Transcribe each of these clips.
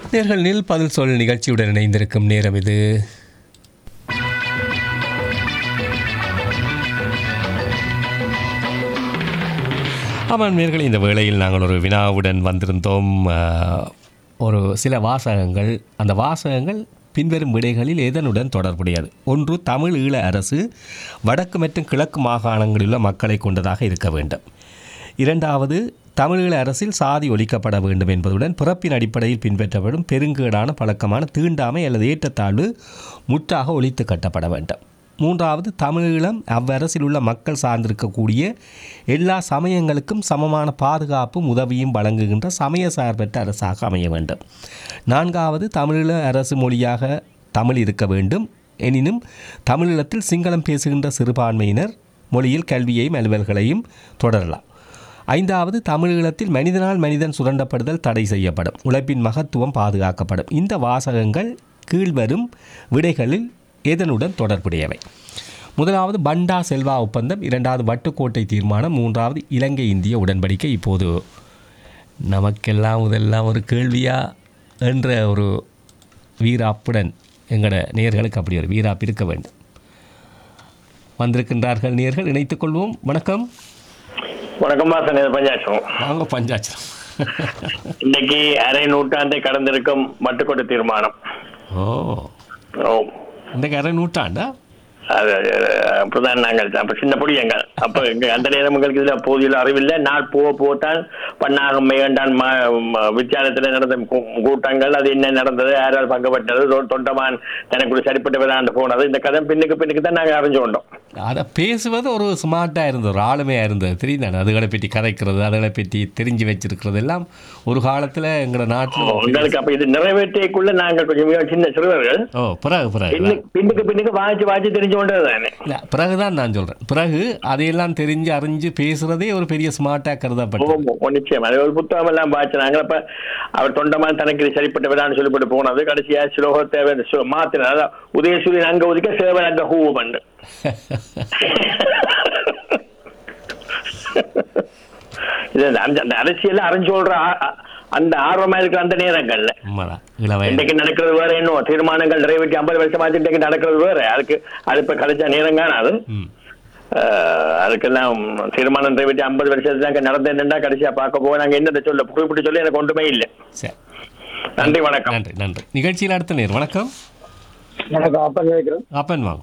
நேர்கள் நில் பதில் சொல் நிகழ்ச்சியுடன் இணைந்திருக்கும் நேரம் இது ஆமாம் நேர்களை இந்த வேளையில் நாங்கள் ஒரு வினாவுடன் வந்திருந்தோம் ஆஹ், ஒரு சில வாசகங்கள் அந்த வாசகங்கள் பின்வரும் விடைகளில் எதனுடன் தொடர்புடையது ஒன்று தமிழ் ஈழ அரசு வடக்கு மற்றும் கிழக்கு மாகாணங்களில் உள்ள மக்களை கொண்டதாக இருக்க வேண்டும் இரண்டாவது தமிழீழ அரசில் சாதி ஒழிக்கப்பட வேண்டும் என்பதுடன் பிறப்பின் அடிப்படையில் பின்பற்றப்படும் பெருங்கேடான பழக்கமான தீண்டாமை அல்லது ஏற்றத்தாழ்வு முற்றாக ஒழித்து கட்டப்பட வேண்டும் மூன்றாவது தமிழீழம் அவ்வரசில் உள்ள மக்கள் சார்ந்திருக்கக்கூடிய எல்லா சமயங்களுக்கும் சமமான பாதுகாப்பும் உதவியும் வழங்குகின்ற சமய சார்பற்ற அரசாக அமைய வேண்டும் நான்காவது தமிழீழ அரசு மொழியாக தமிழ் இருக்க வேண்டும் எனினும் தமிழீழத்தில் சிங்களம் பேசுகின்ற சிறுபான்மையினர் மொழியில் கல்வியையும் அலுவல்களையும் தொடரலாம் ஐந்தாவது தமிழீழத்தில் மனிதனால் மனிதன் சுரண்டப்படுதல் தடை செய்யப்படும் உழைப்பின் மகத்துவம் பாதுகாக்கப்படும் இந்த வாசகங்கள் கீழ்வரும் விடைகளில் எதனுடன் தொடர்புடையவை முதலாவது பண்டா செல்வா ஒப்பந்தம் இரண்டாவது வட்டுக்கோட்டை தீர்மானம் மூன்றாவது இலங்கை இந்திய உடன்படிக்கை இப்போது நமக்கெல்லாம் இதெல்லாம் ஒரு கேள்வியா என்ற ஒரு வீராப்புடன் எங்களோட நேர்களுக்கு அப்படி ஒரு வீராப்பு இருக்க வேண்டும் வந்திருக்கின்றார்கள் நேர்கள் இணைத்துக் கொள்வோம் வணக்கம் வணக்கம் வாசன் இது பஞ்சாட்சம் வாங்க பஞ்சாச்சரம் இன்னைக்கு அரை நூற்றாண்டை கடந்திருக்கும் மட்டுக்கொண்டு தீர்மானம் ஓ ஓ இன்றைக்கு அரை நூற்றாண்டா அது அஹ், அப்பதான் நாங்கள் அப்ப சின்ன பொடியங்கள் அப்ப இங்க அந்த நேரம் உங்களுக்கு இதுல போதியில் அறிவில்லை நாள் போக போத்தான் பன்னாகம் மேகண்டான் வித்தியாலயத்தில் நடந்த கூ- கூட்டங்கள் அது என்ன நடந்தது யாரால் பங்குபட்டது தொ- தொண்டமான் தனக்குள்ள சரிப்பட்டு விளையாண்டு போனது இந்த கதை பின்னுக்கு பின்னுக்கு தான் நாங்கள் அறிஞ்சு கொண்டோம் அதை பேசுவது ஒரு ஸ்மார்ட்டாக இருந்தது ஒரு ஆளுமையாக இருந்தது தெரியுதானே அதுகளை பற்றி கதைக்கிறது அதுகளை பற்றி தெரிஞ்சு வச்சிருக்கிறது எல்லாம் ஒரு காலத்தில் எங்களோட நாட்டில் உங்களுக்கு அப்ப இது நிறைவேற்றியக்குள்ள நாங்கள் கொஞ்சம் மிக சின்ன சிறுவர்கள் ஓ பிறகு பிறகு பின்னுக்கு பின்னுக்கு பின்னுக்கு வாய்ச்சி வாய்ச்சி தெரிஞ்சு கொண்டது தானே இல்லை பிறகுதான் நான் சொல்கிறேன் பிறகு அதையெல்லாம் தெரிஞ்சு அறிஞ்சு பேசுகிறதே ஒரு பெரிய ஸ்மார்ட்டாக கருதப்பட்டது ஓ, நிச்சயம் அது ஒரு புத்தகம் எல்லாம் பாய்ச்சினாங்க அப்ப அவர் தொண்டமான் தனக்கு இது சரிப்பட்ட விடான்னு சொல்லிப்பட்டு போனது கடைசியா ஸ்லோகத்தை அவர் சு- மாத்தினார் அதான் உதயசூரியன் அங்க ஒதுக்க சேவன் அங்க ஹூ பண்ணு இது அந்த அந்த- அந்த அரசியல் அறிஞ்சு சொல்ற ஆ- ஆ- அந்த ஆர்வமா இருக்கிற அந்த நேரங்கள்ல உண்மைதான் இளவயது இன்றைக்கு நடக்கிறது வேற இன்னும் தீர்மானங்கள் நிறைவேற்றி ஐம்பது வருஷமாச்சு இன்றைக்கு நடக்கிறது வேற அதுக்கு அது இப்ப கிடைச்ச நேரம் அது ம் ஆஹ் அதுக்கெல்லாம் தீர்மானம் நிறைவேற்றி ஐம்பது வருஷத்துக்கு நடந்தேன்டா கடைசியா பார்க்க போக நாங்க என்னத்தை சொல்ல குறிப்பிட்டு சொல்ல எனக்கு ஒன்றுமே இல்லை சரி நன்றி வணக்கம் நன்றி நன்றி நிகழ்ச்சியில் அடுத்த நேர் வணக்கம் எனக்கு அப்ப கேட்கிறேன் அப்பன் வாங்க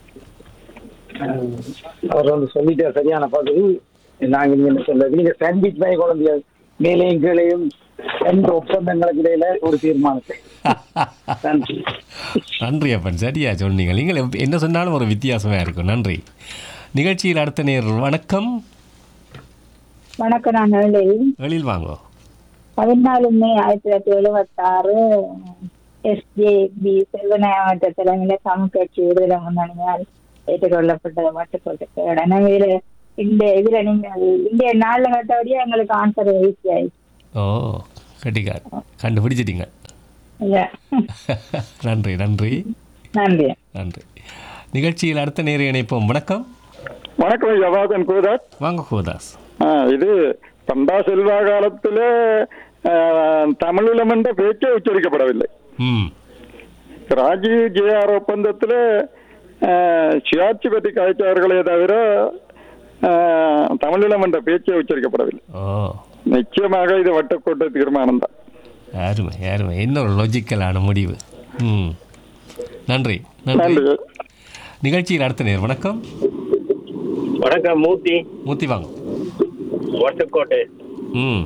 அவர் வந்து சொல்லிட்டு சரியான பதில் நாங்க இங்க என்ன சொல்றது நீங்க சாண்ட்விச் பாய் குழந்தைய மேலேயும் கீழையும் ரெண்டு ஒப்பந்தங்களுக்கு இடையில ஒரு தீர்மானத்தை நன்றி நன்றி அப்பன் சரியா சொன்னீங்க நீங்கள் எப்- என்ன சொன்னாலும் ஒரு வித்தியாசமாக இருக்கும் நன்றி நிகழ்ச்சியில் அடுத்த நேர் வணக்கம் வணக்கம் நான் நெல்லையில் வெளியில் வாங்கோ பதினாலு மே ஆயிரத்தி தொள்ளாயிரத்தி எழுபத்தாறு எஸ்ஜேபி செல்வநாயகமற்ற தலைமையில தமிழ் கட்சி விடுதலை முன்னணியால் ஏற்றுக்கொள்ளப்பட்டது மட்டுக்கொண்டு எனவே இந்த இதுல நீங்கள் இந்த நாள்ல கட்டபடியே எங்களுக்கு ஆன்சர் ஈஸி ஆயிடுச்சு ஓ கட்டிக்கார் கண்டுபிடிச்சிட்டீங்க இல்ல நன்றி நன்றி நன்றி நன்றி நிகழ்ச்சியில் அடுத்த நேர இணைப்போம் வணக்கம் வணக்கம் ஜவாதன் கோதாஸ் வாங்க கோதாஸ் ஆ, இது பண்டா செல்வா காலத்துல ஆ, தமிழிலம் என்ற பேச்சே உச்சரிக்கப்படவில்லை ம் ராஜீவ் ஜேஆர் ஒப்பந்தத்தில் சுயாட்சி பற்றி கதைத்தார்களே தவிர ஆ, தமிழிலம் என்ற பேச்சே உச்சரிக்கப்படவில்லை ஓ நிச்சயமாக இது வட்டக்கோட்டை தீர்மானம் தான் அருமை அருமை என்ன ஒரு லாஜிக்கலான முடிவு ம் நன்றி நன்றி நன்றி நிகழ்ச்சியில் அடுத்த நேர் வணக்கம் வணக்கம் மூர்த்தி மூர்த்தி வாங்க வட்டுக்கோட்டை ம்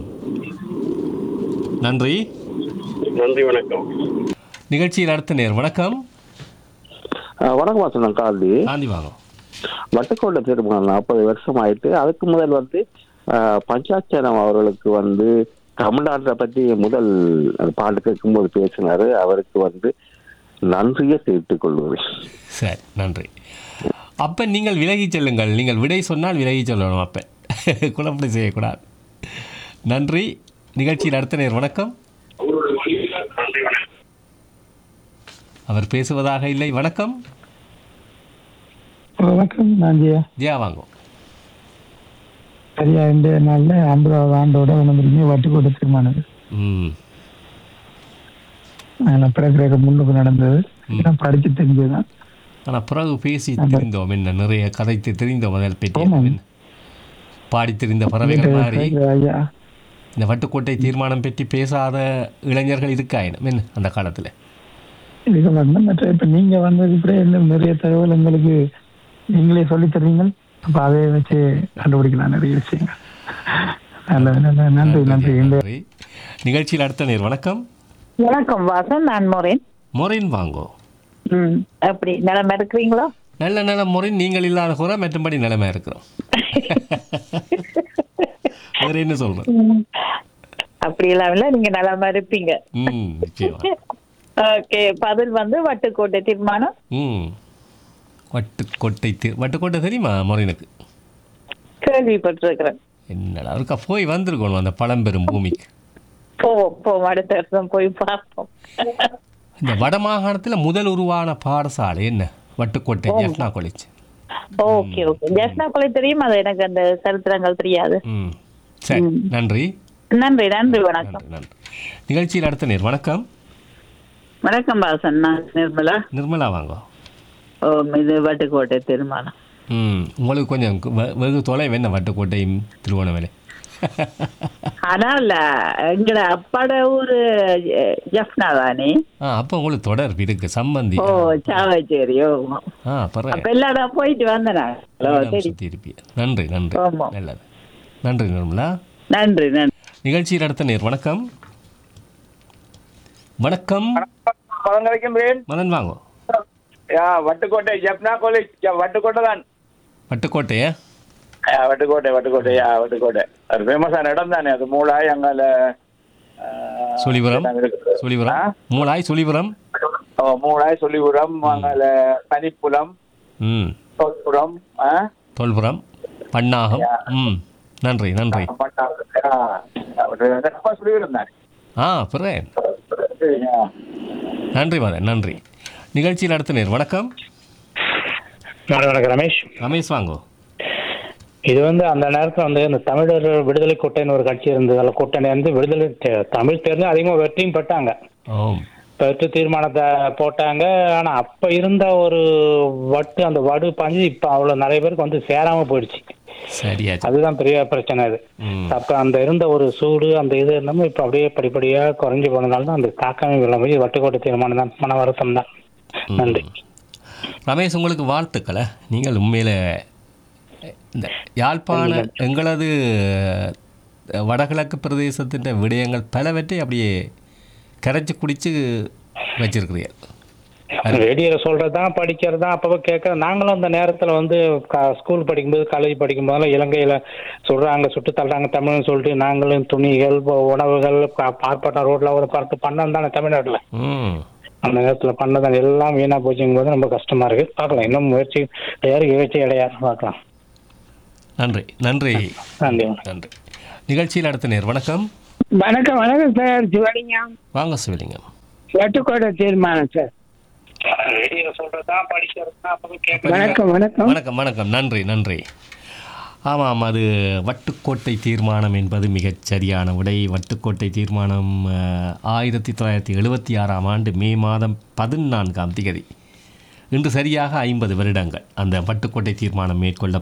நன்றி நன்றி வணக்கம் நிகழ்ச்சியில் அடுத்த நேர் வணக்கம் வணக்கம் வாசனம் காந்தி காந்தி வாங்க வட்டுக்கோட்டை திருமணம் நாற்பது வருஷம் ஆயிட்டு அதுக்கு முதல் வந்து ஆஹ், பஞ்சாட்சரம் அவர்களுக்கு வந்து தமிழ்நாட்டை பற்றி முதல் பாட்டு கேட்கும்போது பேசினாரு அவருக்கு வந்து நன்றியை தெரிவித்துக் கொள்கிறேன் சரி நன்றி அப்போ நீங்கள் விலகிச் செல்லுங்கள் நீங்கள் விடை சொன்னால் விலகிச் சொல்லணும் அப்போ குழப்படி செய்யக்கூடாது நன்றி நிகழ்ச்சியில் அடுத்த நேர் வணக்கம் அவர் பேசுவதாக இல்லை வணக்கம் வணக்கம் நான் ஜெயா ஜெயா வாங்கோ சரியா இந்த நாள்ல ஐம்பதாவது ஆண்டோட வந்திருக்கீங்க வட்டுக்கோட்டை தீர்மானம் ம் நான் பிறகு முன்னுக்கு நடந்தது நான் படிச்சு தெரிஞ்சதுதான் ஆனால் பிறகு பேசி தெரிந்தோம் என்ன நிறைய கதைத்து தெரிந்தோம் அதில் பற்றி ஆமாம். என்ன. பாடி தெரிந்த பறவைகள் மாதிரி ஐயா இந்த வட்டுக்கோட்டை தீர்மானம் பற்றி பேசாத இளைஞர்கள் இருக்காயினும் என்ன அந்த காலத்தில் இது வந்து மற்ற இப்ப நீங்க வந்தது கூட இன்னும் நிறைய தகவல் எங்களுக்கு நீங்களே சொல்லி தருவீங்க அப்ப அதை வச்சு கண்டுபிடிக்கலாம் நிறைய விஷயங்கள் நல்லது நல்லது நன்றி நன்றி இந்த நன்றி நிகழ்ச்சியில் அடுத்த நேர் வணக்கம் வணக்கம் வாசன் நான் மொரேன் மொரின் வாங்கோ ம் அப்படி நிலம இருக்கிறீங்களா நல்ல நல்ல மொரின் நீங்கள் இல்லாத கூட மற்றபடி நிலைமை இருக்கிறோம் வேற என்ன சொல்றேன் அப்படி இல்லாமல நீங்க நலமா இருப்பீங்க ம் நிச்சயமா ஓகே பதில் வந்து வட்டுக்கோட்டை தீர்மானம் ம் வட்டுக்கோட்டை தீர் வட்டுக்கோட்டை தெரியுமா மொரினுக்கு கேள்விப்பட்டிருக்கிறேன் என்னடா அவருக்கா போய் வந்திருக்கணும் அந்த பழம்பெரும் பூமிக்கு போவோம் போவோம் அடுத்த வருஷம் போய் பார்ப்போம் இந்த வடமாகாணத்தில் முதல் உருவான பாடசாலை என்ன Vaddukoddai Jaffna college okay okay ஜெஸ்னா கொலை தெரியும் அது எனக்கு அந்த சரித்திரங்கள் தெரியாது ம் சரி நன்றி நன்றி நன்றி வணக்கம் நன்றி நன்றி நிகழ்ச்சியில் அடுத்த நேர் வணக்கம் வணக்கம் வாசன் நான் நிர்மலா நிர்மலா வாங்க ஓ இது வட்டுக்கோட்டை தீர்மானம் ம் உங்களுக்கு கொஞ்சம் வெ- வெகு தொலைவு என்ன வட்டுக்கோட்டையும் திருவோணமலை ஆனால் எங்கட அப்பாட ஊரு அஹ், ஜெஃப்னா தானே ஆ அப்போ உங்களுக்கு தொடர்பு இருக்கு சம்பந்தி ஓ சாவச்சேரி ஓ ஆ பரவாயில்ல அப்ப எல்லாரும் போயிட்டு வந்தேன் ஹலோ சரி சுற்றி இருப்பீங்க நன்றி நன்றி ஆமா. நல்லது நன்றி நிர்மலா நன்றி நன்றி நிகழ்ச்சியில் அடுத்த நேர் வணக்கம் வணக்கம் மதன் வாங்க வட்டுக்கோட்டை ஜப்னா காலேஜ் வட்டுக்கோட்டை தான் வட்டுக்கோட்டையா வட்டுக்கோட்டை வட்டுக்கோட்டை யா வட்டுக்கோட்டை அது ஃபேமஸான இடம் தானே அது மூளாய் அங்கால ஆ, சுழிபுரம் எல்லாம் இருக்குது. சுழிபுரம் மூளாய் சுழிபுரம் ஓ, மூளாய் சொல்லிபுரம் அங்கால பனிப்புலம் ம் தோல்புரம் ஆ? தொல்புரம் பன்னாகம் ம் நன்றி நன்றி பட்டாளம். ஆ, அவரு வந்து அப்பா சொல்லிவிடும் தானே ஆ பிறேன் ஆ. நன்றி மதன் நன்றி நிகழ்ச்சியில் அடுத்த நேர் வணக்கம் வணக்கம் ரமேஷ் ரமேஷ் வாங்கோ இது வந்து அந்த நேரத்தில் வந்து இந்த தமிழர் விடுதலை கூட்டணின்னு ஒரு கட்சி இருந்தது அதில் கூட்டணி வந்து விடுதலை தே- தமிழ் தேர்ந்து அதிகமாக வெற்றியும் பெற்றாங்க ஓம் பெற்று தீர்மானத்தை போட்டாங்க ஆனால் அப்போ இருந்த ஒரு வட்டு அந்த வடு பாஞ்சு இப்போ அவ்வளோ நிறைய பேருக்கு வந்து சேராமல் போயிடுச்சு சரியாச்சு அதுதான் பெரிய பிரச்சனை அது ம் அப்போ அந்த இருந்த ஒரு சூடு அந்த இது இருந்தாலும் இப்போ அப்படியே படிப்படியாக குறைஞ்சு போனதால தான் அந்த தாக்கமே விளம்பி வட்டுக்கோட்டை தீர்மானம் தான் மன வருத்தம் தான் நன்றி ரமேஷ் உங்களுக்கு வாழ்த்துக்களை நீங்கள் உண்மையில் இந்த யாழ்ப்பாண எங்களது அஹ், வடகிழக்கு பிரதேசத்தின் விடயங்கள் பலவற்றை அப்படியே கரைச்சி குடிச்சு வச்சிருக்கிறீர்கள் ரேடியோவில் சொல்கிறது தான் படிக்கிறது தான் அப்பப்போ கேட்க நாங்களும் அந்த நேரத்தில் வந்து க- ஸ்கூல் படிக்கும்போது காலேஜ் படிக்கும்போதெல்லாம் இலங்கையில் சொல்கிறாங்க சுட்டு தள்ளுறாங்க தமிழ்னு சொல்லிட்டு நாங்களும் துணிகள் ப- உணவுகள் பா- பார்ப்பட்ட ரோட்டில் ஒரு பார்த்து பண்ணோம் தானே தமிழ்நாட்டில் ம் அந்த நேரத்தில் பண்ணதான் எல்லாம் வீணாக போச்சுங்கும் போது ரொம்ப கஷ்டமாக இருக்குது பார்க்கலாம் இன்னும் முயற்சி யாருக்கு முயற்சி கிடையாது பார்க்கலாம் நன்றி நன்றி நன்றி நன்றி நிகழ்ச்சியில் அடுத்த நேர் வணக்கம் வணக்கம் வணக்கம் சார் சிவலிங்கம் வாங்க சிவலிங்கம் வட்டுக்கோட்டை தீர்மானம் சார் ரேடியோவில் சொல்கிறது தான் படிக்கிறது தான் அப்பப்போ கேட்க வணக்கம் வணக்கம் வணக்கம் வணக்கம் நன்றி நன்றி ஆமாம் அது வட்டுக்கோட்டை தீர்மானம் என்பது மிகச் சரியான விடை வட்டுக்கோட்டை தீர்மானம் அஹ், ஆயிரத்தி தொள்ளாயிரத்தி எழுபத்தி ஆறாம் ஆண்டு மே மாதம் பதினான்காம் திகதி இன்று சரியாக ஐம்பது வருடங்கள் அந்த வட்டுக்கோட்டை தீர்மானம் மேற்கொள்ள